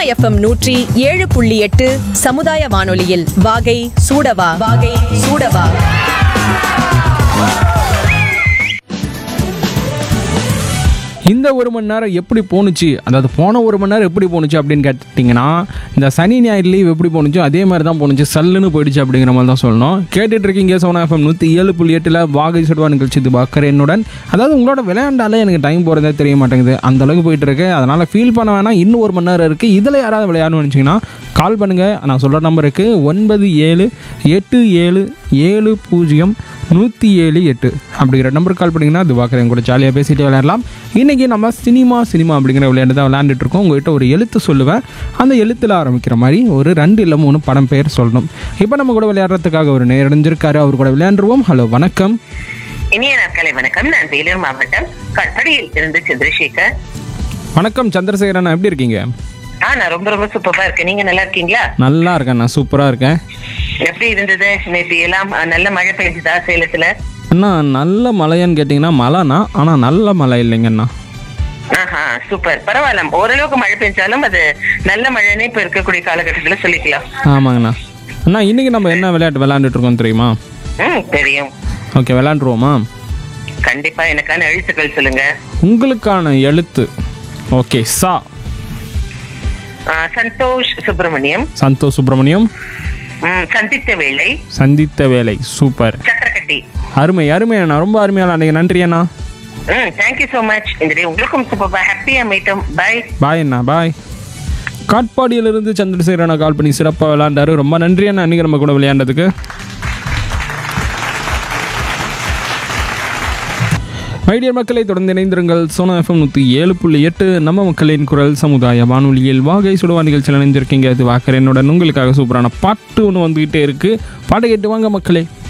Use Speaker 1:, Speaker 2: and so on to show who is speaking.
Speaker 1: FM நூற்றி ஏழு புள்ளி எட்டு சமுதாய வானொலியில் வாகை சூடவா வாகை சூடவா
Speaker 2: இந்த ஒரு மணி நேரம் எப்படி போணுச்சு அதாவது போன ஒரு மணி நேரம் எப்படி போணுச்சு அப்படின்னு கேட்டிங்கன்னா இந்த சனி ஞாயிறு லீவ் எப்படி போணுச்சோ அதே மாதிரி தான் போணுச்சு சல்லுன்னு போயிடுச்சு அப்படிங்கிற மாதிரி தான் சொல்லணும் கேட்டுட்டு இருக்கீங்க சோனா எஃப்எம் நூற்றி ஏழு புள்ளி எட்டில் வாகை சுடுவா நிகழ்ச்சி இது பார்க்குற என்னுடன் அதாவது உங்களோட விளையாண்டாலே எனக்கு டைம் போகிறதே தெரிய மாட்டேங்குது அந்த அளவுக்கு போயிட்டு இருக்கு அதனால் ஃபீல் பண்ண வேணாம் இன்னும் ஒரு மணி நேரம் இருக்குது இதில் யாராவது விளையாடணும்னு நினச்சிங்கன்னா கால் பண்ணுங்கள் நான் சொல்கிற நம்பருக்கு ஒன்பது ஏழு எட்டு ஏழு ஏழு பூஜ்ஜியம் நூற்றி ஏழு எட்டு அப்படிங்கிற நம்பருக்கு கால் பண்ணிங்கன்னா அது பார்க்குறேன் கூட ஜாலியாக பேசிட்டு விளையாடலாம் இன்றைக்கி நம்ம சினிமா சினிமா அப்படிங்கிற விளையாட்டு தான் விளையாண்டுட்டு இருக்கோம் உங்கள்கிட்ட ஒரு எழுத்து சொல்லுவேன் அந்த எழுத்தில் ஆரம்பிக்கிற மாதிரி ஒரு ரெண்டு இல்லை மூணு படம் பேர் சொல்லணும் இப்போ நம்ம கூட விளையாடுறதுக்காக ஒரு நேரடைஞ்சிருக்காரு அவர் கூட விளையாண்டுருவோம் ஹலோ வணக்கம்
Speaker 3: இனிய நாட்களை வணக்கம் நான் வேலூர் மாவட்டம் கட்படியில் இருந்து சந்திரசேகர்
Speaker 2: வணக்கம் சந்திரசேகரன் எப்படி இருக்கீங்க
Speaker 3: ஆ நான் ரொம்ப ரொம்ப சூப்பரா இருக்கேன் நீங்க நல்லா இருக்கீங்களா
Speaker 2: நல்லா இருக்கேன் நான் சூப்பராக இருக்கேன்
Speaker 3: எப்படி இருந்தது நேற்று எல்லாம் அஹ், நல்ல மழை பெய்ஞ்சுதா சேலத்துல
Speaker 2: அண்ணா நல்ல மழையான்னு கேட்டிங்கன்னா மழைண்ணா ஆனால் நல்ல மழை இல்லைங்கண்ணா
Speaker 3: ஆஹா சூப்பர் பரவாயில்ல ஓரளவுக்கு மழை பெஞ்சாலும் அது நல்ல மழைன்னு இப்ப இருக்கக்கூடிய காலகட்டத்துல சொல்லிக்கலாம்
Speaker 2: ஆமாங்கண்ணா அண்ணா இன்றைக்கி நம்ம என்ன விளையாட்டு விளையாண்டுட்டு இருக்கோம் தெரியுமா
Speaker 3: ம் தெரியும்
Speaker 2: ஓகே விளையாண்டுருவோமா
Speaker 3: கண்டிப்பா எனக்கான எழுத்துக்கள் சொல்லுங்க
Speaker 2: உங்களுக்கான எழுத்து ஓகே சா
Speaker 3: ஆ, சந்தோஷ் சுப்பிரமணியம்
Speaker 2: சந்தோஷ் சுப்பிரமணியம்
Speaker 3: ம், சந்தித்த வேளை
Speaker 2: சந்தித்த வேலை சூப்பர்
Speaker 3: சக்கரக்கட்டி
Speaker 2: அருமை அருமை அண்ணா ரொம்ப அருமையான அன்னைக்கு நன்றி அண்ணா
Speaker 3: ம் தேங்க்யூ ஸோ மச் இந்த டே உங்களுக்கும் சூப்பர் ஹாப்பியா மீட்டும் பை
Speaker 2: பாய் அண்ணா பாய் காட்பாடியிலிருந்து சந்திரசேகர் அண்ணா கால் பண்ணி சிறப்பாக விளையாண்டாரு ரொம்ப நன்றி அண்ணா அன்னைக்கு நம்ம கூட விளையாண்டதுக்கு மைடியர் மக்களை தொடர்ந்து இணைந்திருங்கள் சோனா எஃப்எம் நூற்றி ஏழு புள்ளி எட்டு நம்ம மக்களின் குரல் சமுதாய வானொலியில் வாகை சுடுவா நிகழ்ச்சியில் இணைஞ்சிருக்கீங்க அது வாக்கர் என்னுடன் உங்களுக்காக சூப்பரான பாட்டு ஒன்று வந்துக்கிட்டே இருக்குது பாட்டு கேட்டு வாங்க மக்களே